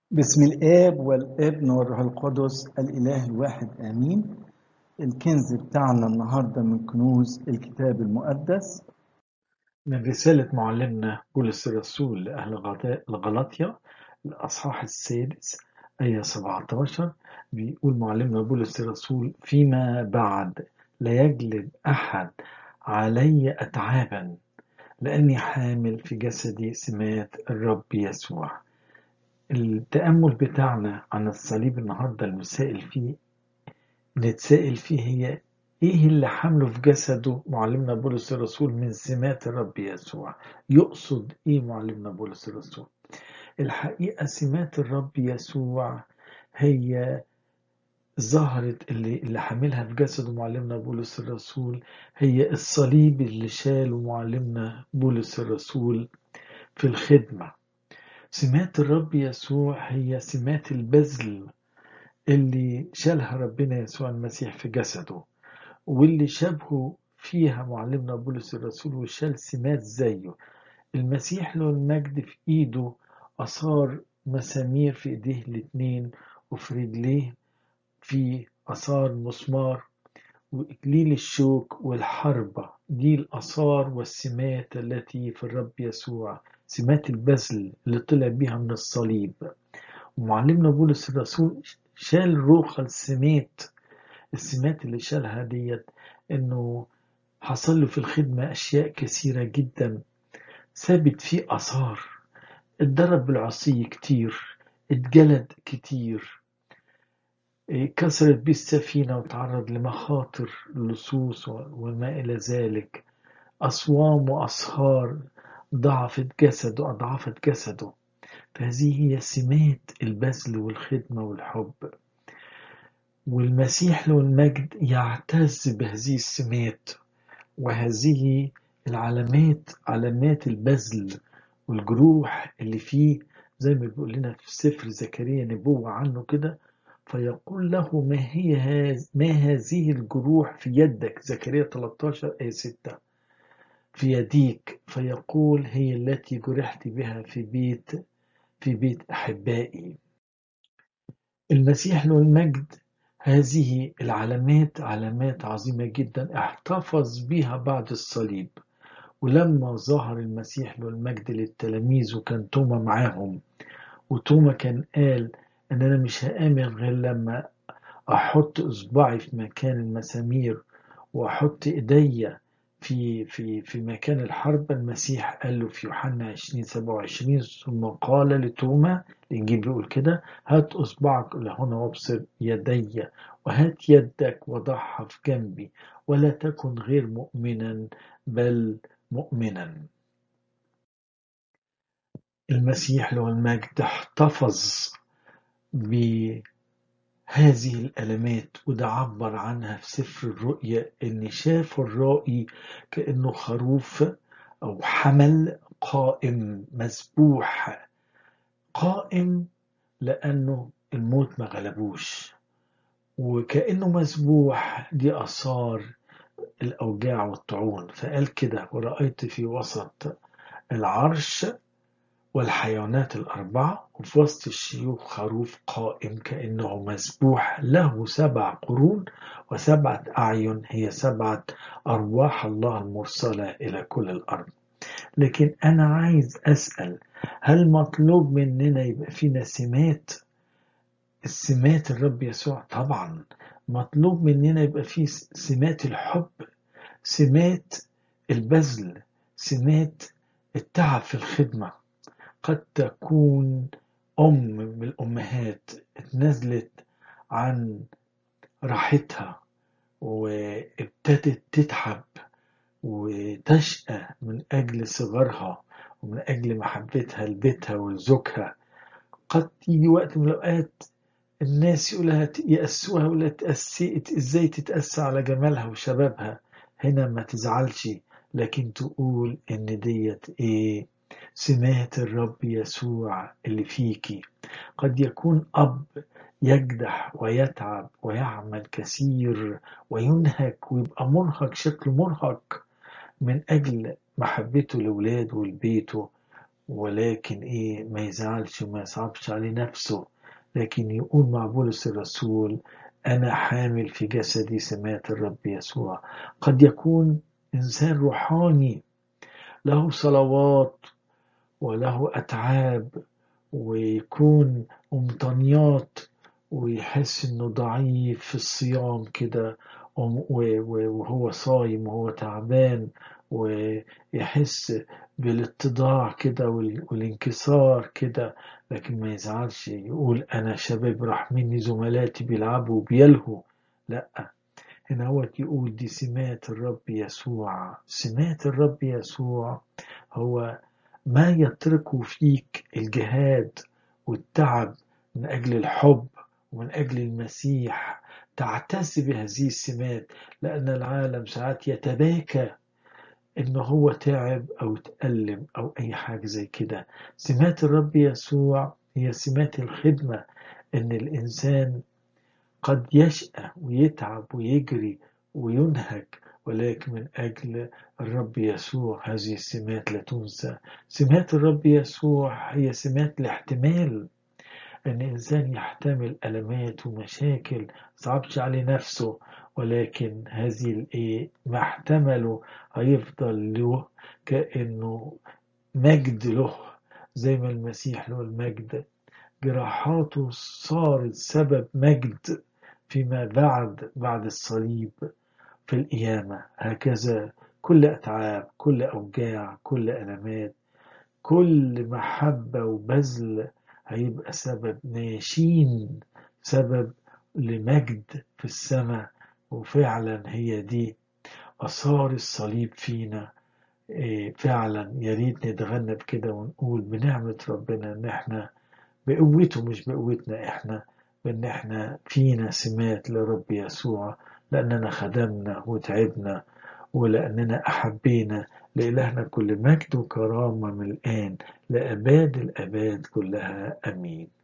بسم الآب والابن والروح القدس الإله الواحد آمين الكنز بتاعنا النهاردة من كنوز الكتاب المقدس من رسالة معلمنا بولس الرسول لأهل غدا- الغلاطيا الأصحاح السادس آية 17 بيقول معلمنا بولس الرسول فيما بعد لا يجلب أحد علي أتعابا لأني حامل في جسدي سمات الرب يسوع التأمل بتاعنا عن الصليب النهاردة المسائل فيه نتسائل فيه هي ايه اللي حمله في جسده معلمنا بولس الرسول من سمات الرب يسوع يقصد ايه معلمنا بولس الرسول الحقيقة سمات الرب يسوع هي ظهرت اللي, اللي حاملها في جسده معلمنا بولس الرسول هي الصليب اللي شاله معلمنا بولس الرسول في الخدمة سمات الرب يسوع هي سمات البذل اللي شالها ربنا يسوع المسيح في جسده واللي شبهه فيها معلمنا بولس الرسول وشال سمات زيه المسيح له المجد في ايده اثار مسامير في ايديه الاتنين وفي رجليه في اثار مسمار واكليل الشوك والحربة دي الاثار والسمات التي في الرب يسوع سمات البذل اللي طلع بيها من الصليب ومعلمنا بولس الرسول شال روخ السمات السمات اللي شالها ديت انه حصل له في الخدمة اشياء كثيرة جدا ثابت فيه اثار اتضرب بالعصي كتير اتجلد كتير إيه، كسرت بيه السفينة وتعرض لمخاطر لصوص وما إلى ذلك أصوام وأسهار ضعفت جسده أضعفت جسده فهذه هي سمات البذل والخدمة والحب والمسيح له المجد يعتز بهذه السمات وهذه العلامات علامات البذل والجروح اللي فيه زي ما بيقول لنا في سفر زكريا نبوة عنه كده فيقول له ما هي هذ ما هذه الجروح في يدك زكريا 13 آية 6 في يديك فيقول هي التي جرحت بها في بيت في بيت أحبائي المسيح له المجد هذه العلامات علامات عظيمة جدا احتفظ بها بعد الصليب ولما ظهر المسيح له المجد للتلاميذ وكان توما معاهم وتوما كان قال ان انا مش هآمن غير لما احط اصبعي في مكان المسامير واحط ايديا في في في مكان الحرب المسيح قال له في يوحنا 20 27 ثم قال لتوما الانجيل بيقول كده هات اصبعك الى هنا وابصر يدي وهات يدك وضعها في جنبي ولا تكن غير مؤمنا بل مؤمنا المسيح له المجد احتفظ بهذه الألمات وده عبر عنها في سفر الرؤيا إن شاف الرائي كأنه خروف أو حمل قائم مسبوح قائم لأنه الموت ما غلبوش وكأنه مسبوح دي آثار الأوجاع والطعون فقال كده ورأيت في وسط العرش والحيوانات الأربعة وفي وسط الشيوخ خروف قائم كأنه مسبوح له سبع قرون وسبعة أعين هي سبعة أرواح الله المرسلة إلى كل الأرض لكن أنا عايز أسأل هل مطلوب مننا يبقى فينا سمات السمات الرب يسوع طبعا مطلوب مننا يبقى فيه سمات الحب سمات البذل سمات التعب في الخدمة قد تكون أم من الأمهات اتنازلت عن راحتها وابتدت تتعب وتشقى من أجل صغرها ومن أجل محبتها لبيتها ولزوجها قد تيجي وقت من الأوقات الناس يقولها يأسوها ولا تأسي ازاي تتأسى على جمالها وشبابها هنا ما تزعلش لكن تقول ان ديت ايه سمات الرب يسوع اللي فيكي قد يكون أب يجدح ويتعب ويعمل كثير وينهك ويبقى مرهق شكله مرهق من أجل محبته لولاده ولبيته ولكن ايه ما يزعلش وما يصعبش عليه نفسه لكن يقول مع بولس الرسول انا حامل في جسدي سمات الرب يسوع قد يكون انسان روحاني له صلوات وله اتعاب ويكون ممتنيات ويحس انه ضعيف في الصيام كده وهو صايم وهو تعبان ويحس بالاتضاع كده والانكسار كده لكن ما يزعلش يقول انا شباب راح مني زملاتي بيلعبوا وبيلهوا لا هنا هو يقول دي سمات الرب يسوع سمات الرب يسوع هو ما يتركه فيك الجهاد والتعب من أجل الحب ومن أجل المسيح تعتز بهذه السمات لأن العالم ساعات يتباكى إنه هو تعب أو تألم أو أي حاجة زي كده سمات الرب يسوع هي سمات الخدمة إن الإنسان قد يشقى ويتعب ويجري وينهك ولكن من أجل الرب يسوع هذه السمات لا تنسى سمات الرب يسوع هي سمات الاحتمال أن الإنسان يحتمل ألمات ومشاكل صعبش عليه نفسه ولكن هذه الإيه ما احتمله هيفضل له كأنه مجد له زي ما المسيح له المجد جراحاته صارت سبب مجد فيما بعد بعد الصليب في القيامة هكذا كل أتعاب كل أوجاع كل ألمات كل محبة وبذل هيبقى سبب ناشين سبب لمجد في السماء وفعلا هي دي أثار الصليب فينا إيه فعلا يا ريت نتغنى بكده ونقول بنعمة ربنا إن إحنا بقوته مش بقوتنا إحنا بإن إحنا فينا سمات لرب يسوع لأننا خدمنا وتعبنا ولأننا أحبينا لإلهنا كل مجد وكرامة من الآن لأباد الأباد كلها أمين